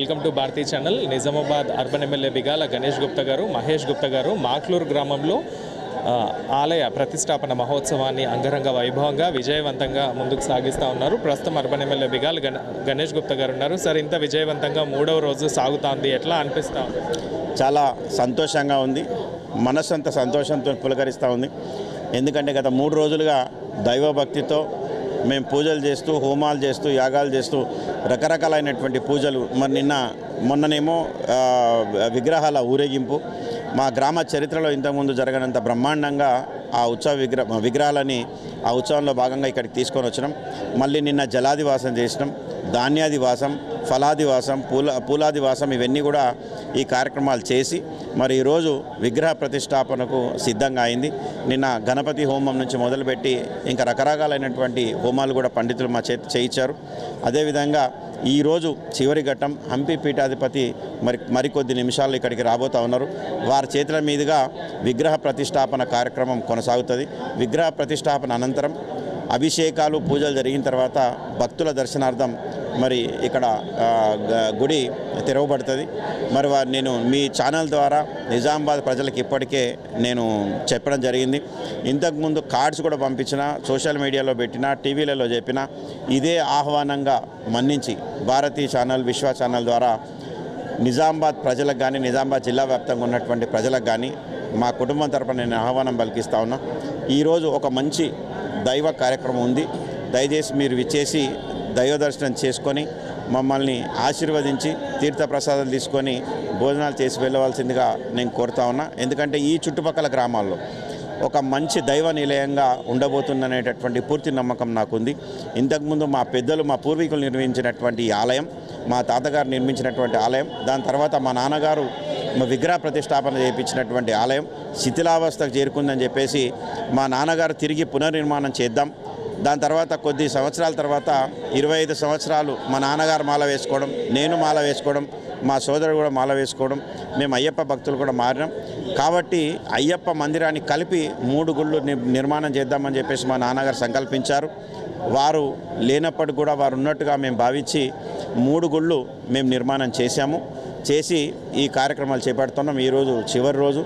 Welcome to Bharati channel Nizamabad urban MLA Bigala Ganesh Gupta గారు మహేష్ గుప్తా గారు మాక్లూరు గ్రామంలో ఆ, ఆలయ ప్రతిష్టాపన మహోత్సవాన్ని అంగరంగ వైభవంగా విజయవంతంగా ముందుకు సాగిస్తూ ఉన్నారు ప్రస్తుతం అర్బన్ ఎమ్మెల్యే బిగాల్ గణ గణేష్ గుప్తా గారు ఉన్నారు సార్ ఇంత విజయవంతంగా మూడవ రోజు సాగుతోంది ఎట్లా అనిపిస్తా ఉంది చాలా సంతోషంగా ఉంది మనస్సు అంత సంతోషంతో పులకరిస్తూ ఉంది ఎందుకంటే గత మూడు రోజులుగా దైవభక్తితో మేము పూజలు చేస్తూ హోమాలు చేస్తూ యాగాలు చేస్తూ రకరకాలైనటువంటి పూజలు మరి నిన్న మొన్ననేమో ఆ, విగ్రహాల ఊరేగింపు మా గ్రామ చరిత్రలో ఇంతకుముందు జరగనంత బ్రహ్మాండంగా ఆ ఉత్సవ విగ్రహ విగ్రహాలని ఆ ఉత్సవంలో భాగంగా ఇక్కడికి తీసుకొని వచ్చినాం మళ్ళీ నిన్న జలాదివాసం చేసినాం ధాన్యాదివాసం ఫలాదివాసం పూల పూలాదివాసం ఇవన్నీ కూడా ఈ కార్యక్రమాలు చేసి మరి ఈరోజు విగ్రహ ప్రతిష్టాపనకు సిద్ధంగా అయింది నిన్న గణపతి హోమం నుంచి మొదలుపెట్టి ఇంకా రకరకాలైనటువంటి హోమాలు కూడా పండితులు మా చేతి చేయించారు అదేవిధంగా ఈరోజు చివరి ఘట్టం హంపి పీఠాధిపతి మరి మరికొద్ది నిమిషాల్లో ఇక్కడికి రాబోతా ఉన్నారు వారి చేతుల మీదుగా విగ్రహ ప్రతిష్టాపన కార్యక్రమం కొనసాగుతుంది విగ్రహ ప్రతిష్టాపన అనంతరం అభిషేకాలు పూజలు జరిగిన తర్వాత భక్తుల దర్శనార్థం మరి ఇక్కడ ఆ, గ- గుడి తెరవబడుతుంది మరి వారు నేను మీ ఛానల్ ద్వారా నిజామాబాద్ ప్రజలకు ఇప్పటికే నేను చెప్పడం జరిగింది ఇంతకుముందు కార్డ్స్ కూడా పంపించిన సోషల్ మీడియాలో పెట్టిన టీవీలలో చెప్పిన ఇదే ఆహ్వానంగా మన్నించి భారతీ ఛానల్ విశ్వ ఛానల్ ద్వారా నిజామాబాద్ ప్రజలకు కానీ నిజామాబాద్ జిల్లా వ్యాప్తంగా ఉన్నటువంటి ప్రజలకు కానీ మా కుటుంబం తరపున నేను ఆహ్వానం పలికిస్తా ఉన్నా ఈరోజు ఒక మంచి దైవ కార్యక్రమం ఉంది దయచేసి మీరు విచ్చేసి దైవ దర్శనం చేసుకొని మమ్మల్ని ఆశీర్వదించి తీర్థప్రసాదాలు తీసుకొని భోజనాలు చేసి వెళ్ళవలసిందిగా నేను కోరుతా ఉన్నా ఎందుకంటే ఈ చుట్టుపక్కల గ్రామాల్లో ఒక మంచి దైవ నిలయంగా ఉండబోతుందనేటటువంటి పూర్తి నమ్మకం నాకుంది ఇంతకుముందు మా పెద్దలు మా పూర్వీకులు నిర్మించినటువంటి ఈ ఆలయం మా తాతగారు నిర్మించినటువంటి ఆలయం దాని తర్వాత మా నాన్నగారు మా విగ్రహ ప్రతిష్టాపన చేయించినటువంటి ఆలయం శిథిలావస్థకు చేరుకుందని చెప్పేసి మా నాన్నగారు తిరిగి పునర్నిర్మాణం చేద్దాం దాని తర్వాత కొద్ది సంవత్సరాల తర్వాత ఇరవై ఐదు సంవత్సరాలు మా నాన్నగారు మాల వేసుకోవడం నేను మాల వేసుకోవడం మా సోదరుడు కూడా మాల వేసుకోవడం మేము అయ్యప్ప భక్తులు కూడా మారినాం కాబట్టి అయ్యప్ప మందిరాన్ని కలిపి మూడు గుళ్ళు ని- నిర్మాణం చేద్దామని చెప్పేసి మా నాన్నగారు సంకల్పించారు వారు లేనప్పటికి కూడా వారు ఉన్నట్టుగా మేము భావించి మూడు గుళ్ళు మేము నిర్మాణం చేశాము చేసి ఈ కార్యక్రమాలు చేపడుతున్నాం ఈరోజు చివరి రోజు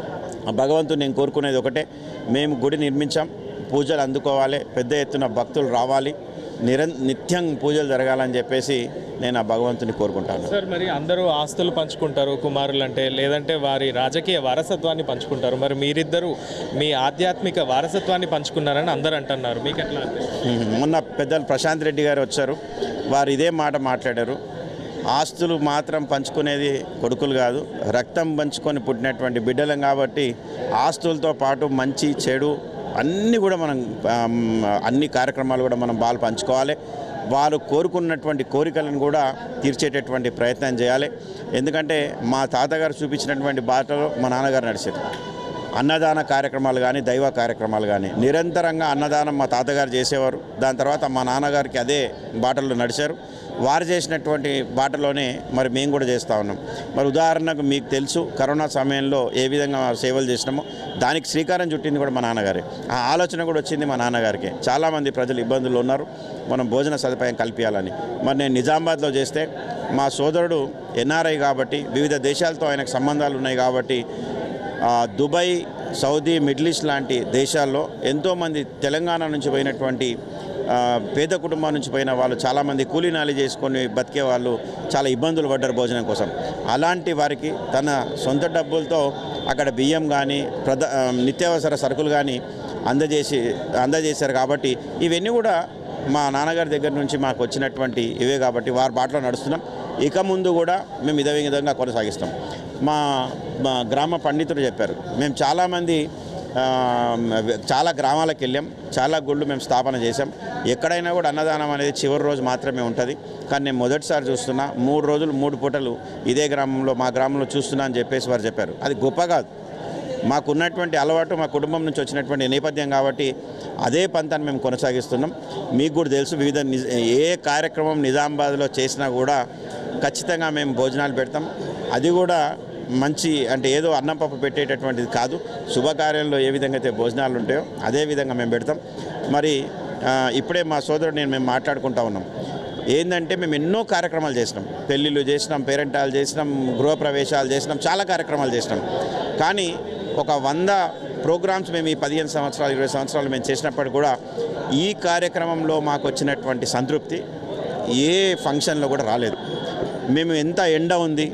ఆ భగవంతుడు నేను కోరుకునేది ఒకటే మేము గుడి నిర్మించాం పూజలు అందుకోవాలి పెద్ద ఎత్తున భక్తులు రావాలి నిరం నిత్యం పూజలు జరగాలని చెప్పేసి నేను ఆ భగవంతుని కోరుకుంటాను సార్ మరి అందరూ ఆస్తులు పంచుకుంటారు కుమారులు అంటే లేదంటే వారి రాజకీయ వారసత్వాన్ని పంచుకుంటారు మరి మీరిద్దరూ మీ ఆధ్యాత్మిక వారసత్వాన్ని పంచుకున్నారని అందరూ అంటున్నారు మీకు ఎట్లా అనిపిస్తుంది? మొన్న పెద్దలు ప్రశాంత్ రెడ్డి గారు వచ్చారు వారు ఇదే మాట మాట్లాడారు ఆస్తులు మాత్రం పంచుకునేది కొడుకులు కాదు రక్తం పంచుకొని పుట్టినటువంటి బిడ్డలం కాబట్టి ఆస్తులతో పాటు మంచి చెడు అన్నీ కూడా మనం ఆమ్, అన్ని కార్యక్రమాలు కూడా మనం బాగా పంచుకోవాలి వారు కోరుకున్నటువంటి కోరికలను కూడా తీర్చేటటువంటి ప్రయత్నం చేయాలి ఎందుకంటే మా తాతగారు చూపించినటువంటి బాటలో మా నాన్నగారు నడిచారు అన్నదాన కార్యక్రమాలు కానీ దైవ కార్యక్రమాలు కానీ నిరంతరంగా అన్నదానం మా తాతగారు చేసేవారు దాని తర్వాత మా నాన్నగారికి అదే బాటల్లో నడిచారు వారు చేసినటువంటి బాటలోనే మరి మేము కూడా చేస్తూ ఉన్నాం మరి ఉదాహరణకు మీకు తెలుసు కరోనా సమయంలో ఏ విధంగా సేవలు చేసినామో దానికి శ్రీకారం చుట్టింది కూడా మా నాన్నగారే ఆ ఆలోచన కూడా వచ్చింది మా నాన్నగారికి చాలామంది ప్రజలు ఇబ్బందులు ఉన్నారు మనం భోజన సదుపాయం కల్పించాలని మరి నేను నిజామాబాద్లో చేస్తే మా సోదరుడు ఎన్ఆర్ఐ కాబట్టి వివిధ దేశాలతో ఆయనకు సంబంధాలు ఉన్నాయి కాబట్టి ఆ, దుబాయ్ సౌదీ మిడిల్ ఈస్ట్ లాంటి దేశాల్లో ఎంతోమంది తెలంగాణ నుంచి పోయినటువంటి ఆ, పేద కుటుంబం నుంచి పోయిన వాళ్ళు చాలామంది కూలీ నాలి చేసుకొని బతికే వాళ్ళు చాలా ఇబ్బందులు పడ్డారు భోజనం కోసం అలాంటి వారికి తన సొంత డబ్బులతో అక్కడ బియ్యం కానీ ప్రధ ఆ, నిత్యావసర సరుకులు కానీ అందజేసి అందజేశారు కాబట్టి ఇవన్నీ కూడా మా నాన్నగారి దగ్గర నుంచి మాకు వచ్చినటువంటి ఇవే కాబట్టి వారి బాటలో నడుస్తున్నాం ఇక ముందు కూడా మేము ఇదే విధంగా కొనసాగిస్తాం మా మా గ్రామ పండితులు చెప్పారు మేము చాలామంది ఆ, చాలా గ్రామాలకు వెళ్ళాం చాలా గుళ్ళు మేము స్థాపన చేసాం ఎక్కడైనా కూడా అన్నదానం అనేది చివరి రోజు మాత్రమే ఉంటుంది కానీ నేను మొదటిసారి చూస్తున్నా మూడు రోజులు మూడు పూటలు ఇదే గ్రామంలో మా గ్రామంలో చూస్తున్నా అని చెప్పేసి వారు చెప్పారు అది గొప్ప కాదు మాకున్నటువంటి అలవాటు మా కుటుంబం నుంచి వచ్చినటువంటి నేపథ్యం కాబట్టి అదే పంతాన్ని మేము కొనసాగిస్తున్నాం మీకు కూడా తెలుసు వివిధ నిజ- ఏ కార్యక్రమం నిజామాబాద్లో చేసినా కూడా ఖచ్చితంగా మేము భోజనాలు పెడతాం అది కూడా మంచి అంటే ఏదో అన్నం పప్పు పెట్టేటటువంటిది కాదు శుభకార్యంలో ఏ విధంగా అయితే భోజనాలు ఉంటాయో అదే విధంగా మేము పెడతాం మరి ఆ, ఇప్పుడే మా సోదరుడు నేను మేము మాట్లాడుకుంటా ఉన్నాం ఏంటంటే మేము ఎన్నో కార్యక్రమాలు చేసినాం పెళ్ళిళ్ళు చేసినాం పేరెంటాలు చేసినాం గృహప్రవేశాలు చేసినాం చాలా కార్యక్రమాలు చేసినాం కానీ ఒక వంద ప్రోగ్రామ్స్ మేము ఈ పదిహేను సంవత్సరాలు ఇరవై సంవత్సరాలు మేము చేసినప్పుడు కూడా ఈ కార్యక్రమంలో మాకు వచ్చినటువంటి సంతృప్తి ఏ ఫంక్షన్లో కూడా రాలేదు మేము ఎంత ఎండ ఉంది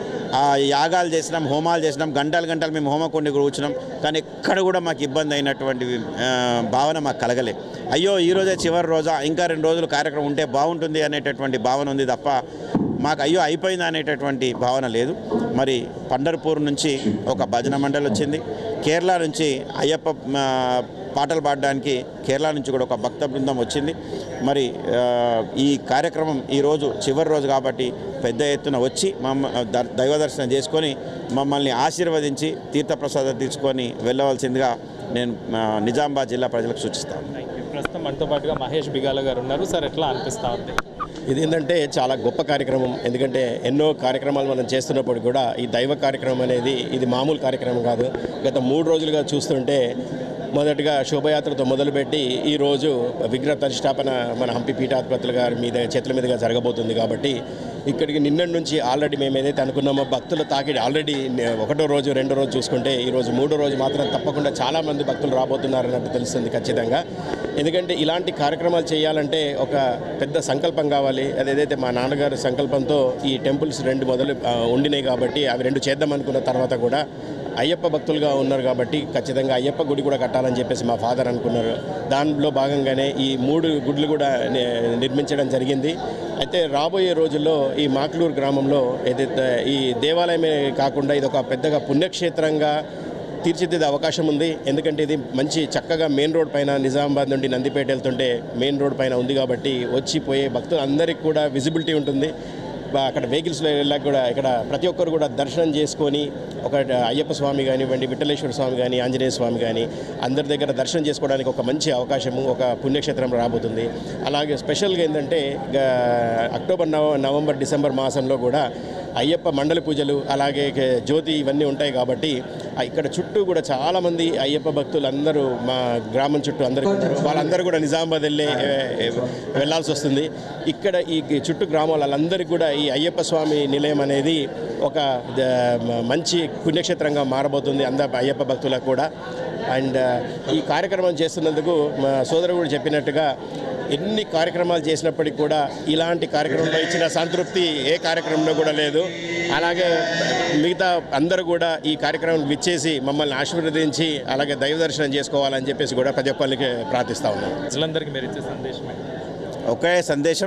ఆ యాగాలు చేసినాం హోమాలు చేసినాం గంటలు గంటలు మేము హోమకుండి కూర్చున్నాం కానీ ఎక్కడ కూడా మాకు ఇబ్బంది అయినటువంటి ఆ, భావన మాకు కలగలే అయ్యో ఈ రోజే చివరి రోజా ఇంకా రెండు రోజులు కార్యక్రమం ఉంటే బాగుంటుంది అనేటటువంటి భావన ఉంది తప్ప మాకు అయ్యో అయిపోయింది అనేటటువంటి భావన లేదు మరి పండర్పూర్ నుంచి ఒక భజన మండలి వచ్చింది కేరళ నుంచి అయ్యప్ప ఆ, పాటలు పాడడానికి కేరళ నుంచి కూడా ఒక భక్త బృందం వచ్చింది మరి ఆ, ఈ కార్యక్రమం ఈరోజు చివరి రోజు కాబట్టి పెద్ద ఎత్తున వచ్చి మమ్మ ద- దైవ దర్శనం చేసుకొని మమ్మల్ని ఆశీర్వదించి తీర్థప్రసాదం తీసుకొని వెళ్ళవలసిందిగా నేను ఆ, నిజామాబాద్ జిల్లా ప్రజలకు సూచిస్తాను థ్యాంక్ యూ ప్రస్తుతం మనతో పాటుగా మహేష్ బిగాల గారు ఉన్నారు సార్ ఎట్లా అనిపిస్తా ఉంది ఇది ఏంటంటే చాలా గొప్ప కార్యక్రమం ఎందుకంటే ఎన్నో కార్యక్రమాలు మనం చేస్తున్నప్పుడు కూడా ఈ దైవ కార్యక్రమం అనేది ఇది మామూలు కార్యక్రమం కాదు గత మూడు రోజులుగా చూస్తుంటే మొదటగా శోభయాత్రతో మొదలుపెట్టి ఈరోజు విగ్రహ ప్రతిష్టాపన మన హంపి పీఠాధిపతుల గారి మీద చేతుల మీదుగా జరగబోతుంది కాబట్టి ఇక్కడికి నిన్నటి నుంచి ఆల్రెడీ మేము ఏదైతే అనుకున్నామో భక్తుల తాకిడి ఆల్రెడీ నే- ఒకటో రోజు రెండో రోజు చూసుకుంటే ఈరోజు మూడో రోజు మాత్రం తప్పకుండా చాలామంది భక్తులు రాబోతున్నారు అన్నట్టు తెలుస్తుంది ఖచ్చితంగా ఎందుకంటే ఇలాంటి కార్యక్రమాలు చేయాలంటే ఒక పెద్ద సంకల్పం కావాలి అది ఏదైతే మా నాన్నగారి సంకల్పంతో ఈ టెంపుల్స్ రెండు మొదలు ఆ, ఉండినాయి కాబట్టి అవి రెండు చేద్దాం అనుకున్న తర్వాత కూడా అయ్యప్ప భక్తులుగా ఉన్నారు కాబట్టి ఖచ్చితంగా అయ్యప్ప గుడి కూడా కట్టాలని చెప్పేసి మా ఫాదర్ అనుకున్నారు దానిలో భాగంగానే ఈ మూడు గుడ్లు కూడా ని- నిర్మించడం జరిగింది అయితే రాబోయే రోజుల్లో ఈ మాక్లూరు గ్రామంలో ఏదైతే ఈ దేవాలయమే కాకుండా ఇది ఒక పెద్దగా పుణ్యక్షేత్రంగా తీర్చిదిద్దే అవకాశం ఉంది ఎందుకంటే ఇది మంచి చక్కగా మెయిన్ రోడ్ పైన నిజామాబాద్ నుండి నందిపేట వెళ్తుంటే మెయిన్ రోడ్ పైన ఉంది కాబట్టి వచ్చి పోయే భక్తులందరికీ కూడా విజిబిలిటీ ఉంటుంది బా- అక్కడ వెహికల్స్లో వెళ్ళాక కూడా ఇక్కడ ప్రతి ఒక్కరు కూడా దర్శనం చేసుకొని ఒక అయ్యప్ప స్వామి కానివ్వండి విఠలేశ్వర స్వామి కానీ ఆంజనేయ స్వామి కానీ అందరి దగ్గర దర్శనం చేసుకోవడానికి ఒక మంచి అవకాశము ఒక పుణ్యక్షేత్రం రాబోతుంది అలాగే స్పెషల్గా ఏంటంటే గా- అక్టోబర్ నవ నవంబర్ డిసెంబర్ మాసంలో కూడా అయ్యప్ప మండలి పూజలు అలాగే కే- జ్యోతి ఇవన్నీ ఉంటాయి కాబట్టి ఆ ఇక్కడ చుట్టూ కూడా చాలామంది అయ్యప్ప భక్తులు అందరూ మా గ్రామం చుట్టూ అందరూ ఉన్నారు వాళ్ళందరూ కూడా నిజామాబాద్ వెళ్ళే ఏ- ఏ- వెళ్ళాల్సి వస్తుంది ఇక్కడ ఈ చుట్టూ గ్రామాల వాళ్ళందరికీ కూడా ఈ అయ్యప్ప స్వామి నిలయం అనేది ఒక ద- మ- మంచి పుణ్యక్షేత్రంగా మారబోతుంది అందరు అయ్యప్ప భక్తులకు కూడా అండ్ ఈ కార్యక్రమం చేస్తున్నందుకు మా సోదరుడు కూడా చెప్పినట్టుగా ఎన్ని కార్యక్రమాలు చేసినప్పటికీ కూడా ఇలాంటి కార్యక్రమంలో ఇచ్చిన సంతృప్తి ఏ కార్యక్రమంలో కూడా లేదు అలాగే మిగతా అందరూ కూడా ఈ కార్యక్రమం విచ్చేసి మమ్మల్ని ఆశీర్వదించి అలాగే దైవ దర్శనం చేసుకోవాలని చెప్పేసి కూడా ప్రతి ఒక్కరికి ప్రార్థిస్తా ఉన్నాను ప్రజలందరికీ మీరు ఇచ్చే సందేశం ఏంటి? ఒకే సందేశం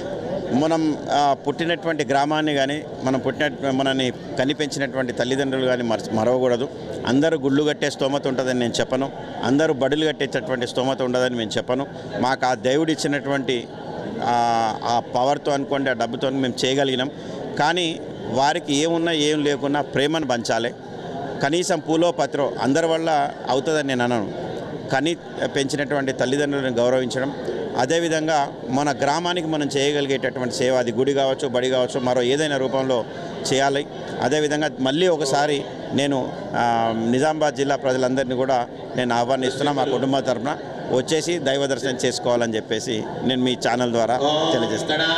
మనం ఆ, పుట్టినటువంటి గ్రామాన్ని కానీ మనం పుట్టిన మనని కనిపెంచినటువంటి తల్లిదండ్రులు కానీ మర మరవకూడదు అందరూ గుళ్ళు కట్టే స్తోమత ఉంటుందని నేను చెప్పను అందరూ బడులు కట్టేటటువంటి స్తోమత ఉండదని నేను చెప్పను మాకు ఆ దేవుడు ఇచ్చినటువంటి ఆ ఆ పవర్తో అనుకోండి ఆ డబ్బుతో మేము చేయగలిగినాం కానీ వారికి ఏమున్నా ఏం లేకున్నా ప్రేమను పంచాలి కనీసం పూలో పత్రో అందరి వల్ల అవుతుందని నేను అనను కని పెంచినటువంటి తల్లిదండ్రులను గౌరవించడం అదేవిధంగా మన గ్రామానికి మనం చేయగలిగేటటువంటి సేవ అది గుడి కావచ్చు బడి కావచ్చు మరో ఏదైనా రూపంలో చేయాలి అదేవిధంగా మళ్ళీ ఒకసారి నేను ఆ, నిజామాబాద్ జిల్లా ప్రజలందరినీ కూడా నేను ఆహ్వానిస్తున్నా మా కుటుంబం తరఫున వచ్చేసి దైవ దర్శనం చేసుకోవాలని చెప్పేసి నేను మీ ఛానల్ ద్వారా తెలియజేస్తాను